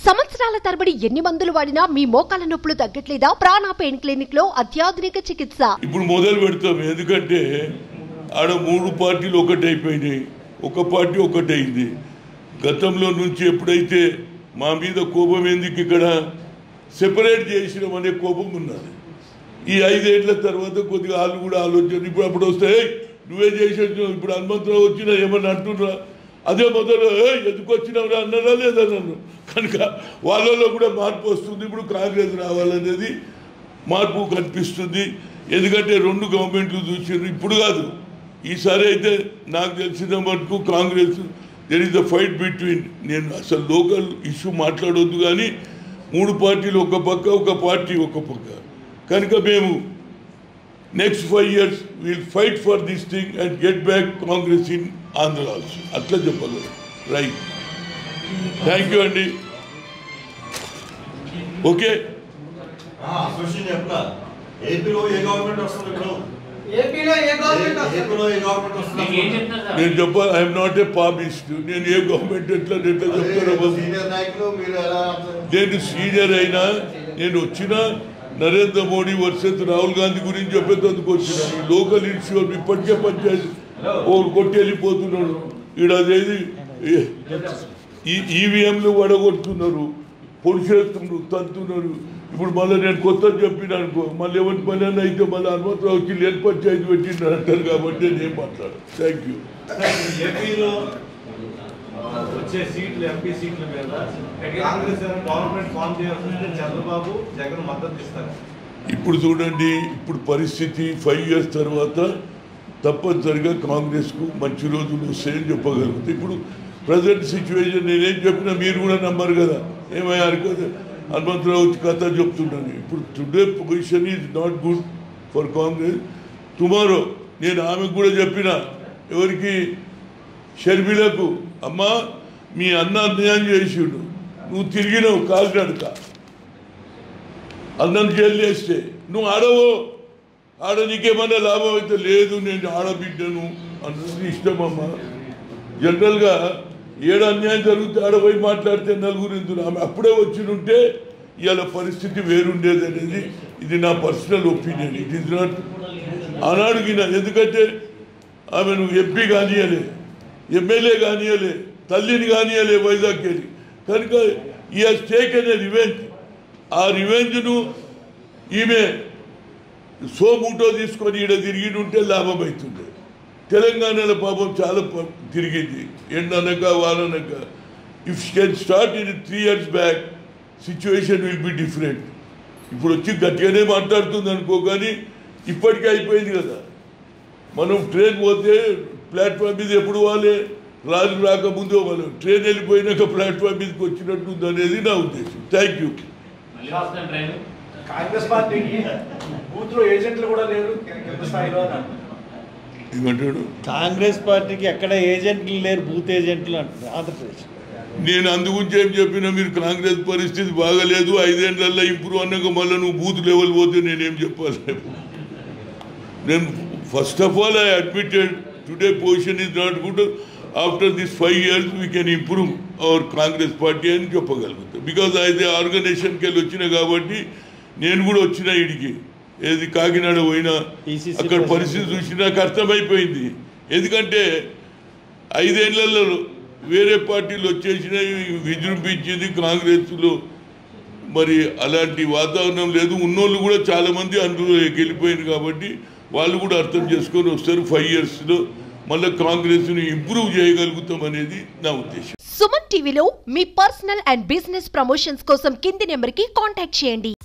సంవత్సరాల తరబడి ఎన్ని మందులు వాడినా మీ మోకాల నొప్పులు తగ్గట్లేదా ప్రాణ పెయిన్ క్లినిక్ లో అత్యాధునిక చికిత్స ఇప్పుడు మొదలు పెడతాం ఎందుకంటే ఆడ మూడు పార్టీలు ఒకటైపోయినాయి ఒక పార్టీ ఒకటైంది గతంలో నుంచి ఎప్పుడైతే మా మీద కోపం ఎందుకు ఇక్కడ సెపరేట్ చేసినాం అనే కోపం ఉన్నది ఈ ఐదేళ్ల తర్వాత కొద్దిగా వాళ్ళు కూడా ఆలోచన ఇప్పుడు అప్పుడు వస్తే "ఏయ్, నువ్వే చేసేట్టు ఇప్పుడు హనుమంతరావు వచ్చినా ఏమన్నా అంటున్నా అదే మొదలు "ఏయ్, ఎందుకు వచ్చినావురా అన్నారా లేదా నన్ను కనుక వాళ్ళలో కూడా మార్పు వస్తుంది ఇప్పుడు కాంగ్రెస్ రావాలనేది మార్పు కనిపిస్తుంది ఎందుకంటే రెండు గవర్నమెంట్లు చూసారు ఇప్పుడు కాదు ఈసారి అయితే నాకు తెలిసిన మటుకు Congress there is the fight between నేను అసలు లోకల్ ఇష్యూ మాట్లాడొద్దు కానీ మూడు పార్టీలు ఒక పక్క ఒక పార్టీ ఒక పక్క కనుక మేము next five years will fight for this thing and get back Congress in Andhra also అట్లా చెప్పగలరు రైట్ థ్యాంక్ యూ అండి ఓకే క్వశ్చన్ చెప్పలా ఏపీలో ఏ గవర్నమెంట్ వస్తుంది ఇప్పుడు ఏపీలో ఏ గవర్నమెంట్ ఏ- వస్తుంది ఏపీలో ఏ గవర్నమెంట్ వస్తుంది మీకు ఏం చెప్తున్నారు సార్ నేను చెప్ప ఐఎమ్ నాట్ ఏ పాపిస్ట్ నేను ఏ గవర్నమెంట్ ఎట్లా ఎట్లా చెప్తారో అదే సీనియర్ నాయకులు మీరు ఎలా అంటారు? నేను సీనియర్ అయినా నేను వచ్చిన నరేంద్ర మోడీ వర్సెస్ రాహుల్ గాంధీ గురించి చెప్పేందుకు వచ్చిన ఈ లోకల్ ఇష్యూ ఇప్పటికే పంచాయతీ ఓ కొట్టి వెళ్ళిపోతున్నాడు ఈడ అదేది ఈ- ఈ ఈవీఎంలు వడగొడుతున్నారు పొడిచేస్తున్నారు తంతున్నారు ఇప్పుడు మళ్ళీ నేను కొత్త చెప్పిన అనుకో మళ్ళీ ఎవరి పని అన్న అయితే మళ్ళీ హనుమంతరావు వచ్చి లేని పంచాయతీ పెట్టిండ్రు అంటారు కాబట్టి నేను ఏం మాట్లాడు థ్యాంక్ యూ ఏపీలో ఆ, వచ్చే సీట్లు ఎంపీ సీట్ల మీద కాంగ్రెస్ ఏమైనా గవర్నమెంట్ ఫామ్ చేయాల్సింటే చంద్రబాబు జగన్ మద్దతు ఇస్తారు ఇప్పుడు చూడండి ఇప్పుడు పరిస్థితి ఫైవ్ ఇయర్స్ తర్వాత తప్పనిసరిగా కాంగ్రెస్కు మంచి రోజులు వస్తాయని చెప్పగలుగుతాయి ఇప్పుడు ప్రజెంట్ సిచ్యువేషన్ నేనేం చెప్పినా మీరు కూడా నమ్మరు కదా ఏమయ్యారు కదా హనుమంతరావు వచ్చి కథ చెప్తున్నాను ఇప్పుడు today position is not good for Congress tomorrow నేను ఆమెకు కూడా చెప్పిన ఎవరికి షర్మిలకు అమ్మా మీ అన్న అన్యాయం చేసిండు నువ్వు తిరిగినావు కాలినడక అన్నం జైలు వేస్తే నువ్వు ఆడవు ఆడ నీకేమన్నా లాభం అయితే లేదు నేను ఆడబిడ్డను అన్నది ఇష్టమమ్మా జనరల్గా ఏడు అన్యాయం జరిగితే ఆడపోయి మాట్లాడితే నలుగురు ఎందుకు ఆమె అప్పుడే వచ్చి ఉంటే ఇవాళ పరిస్థితి వేరుండేది అనేది ఇది నా personal opinion it is not ఆనాడుగిన ఎందుకంటే ఆమె నువ్వు ఎంపీ కానియలే ఎమ్మెల్యే కానియలే తల్లిని కానియలే వైజాగ్ వెళ్ళి కనుక ఈ హాజ్ టేకెన్ ఏ రివెంజ్ ఆ రివెంజ్ను ఈమె సోమూటో తీసుకొని ఈడ తిరిగి ఉంటే లాభం అవుతుంది తెలంగాణలో పాపం చాలా ప- తిరిగింది ఎండనక వాననక if can start in three years back situation will be different ఇప్పుడు వచ్చి గట్టిగానే మాట్లాడుతుంది అనుకో కానీ ఇప్పటికే అయిపోయింది కదా మనం ట్రైన్ పోతే ప్లాట్ఫామ్ మీద ఎప్పుడు వాళ్ళే రాజు రాకముందే వాళ్ళు ట్రైన్ వెళ్ళిపోయినాక ప్లాట్ఫామ్ మీదకి వచ్చినట్టుంది అనేది నా ఉద్దేశం థ్యాంక్ యూ మళ్ళీ వస్తాను ట్రైన్ కాంగ్రెస్ పార్టీకి బూత్ లో ఏజెంట్లు కూడా లేరు కింద స్థాయిలో అని అంటున్నారు. ఏమంటాడు కాంగ్రెస్ పార్టీకి ఎక్కడ ఏజెంట్లు లేరు బూత్ ఏజెంట్లు అంటారు ఆంధ్రప్రదేశ్ నేను అందుగురించి ఏం చెప్పినా మీరు కాంగ్రెస్ పరిస్థితి బాగలేదు ఐదేళ్లలో ఇంప్రూవ్ అన్నాక మళ్ళీ నువ్వు బూత్ లెవెల్ పోతే నేనేం చెప్పాలి నేను first of all I admitted today position is not good after this five years we can improve our Congress party అని చెప్పగలుగుతాం బికాజ్ అయితే ఆర్గనైజేషన్కి వెళ్ళి వచ్చిన కాబట్టి నేను కూడా వచ్చిన ఇడికి ఏది కాకినాడ పోయినా PCC అక్కడ president. పరిస్థితి చూసి నాకు అర్థమైపోయింది ఎందుకంటే ఐదేళ్లలో వేరే పార్టీలు వచ్చేసినాయి విజృంభించింది కాంగ్రెస్లో మరి అలాంటి వాతావరణం లేదు ఉన్నోళ్ళు కూడా చాలా మంది అందులో వెళ్ళిపోయారు కాబట్టి వాళ్ళు కూడా అర్థం చేసుకొని వస్తారు ఫైవ్ ఇయర్స్లో మళ్ళీ కాంగ్రెస్ని ఇంప్రూవ్ చేయగలుగుతాం అనేది నా ఉద్దేశం సుమన్ టీవీలో మీ పర్సనల్ అండ్ బిజినెస్ ప్రమోషన్స్ కోసం కింది నెంబర్ కి కాంటాక్ట్ చేయండి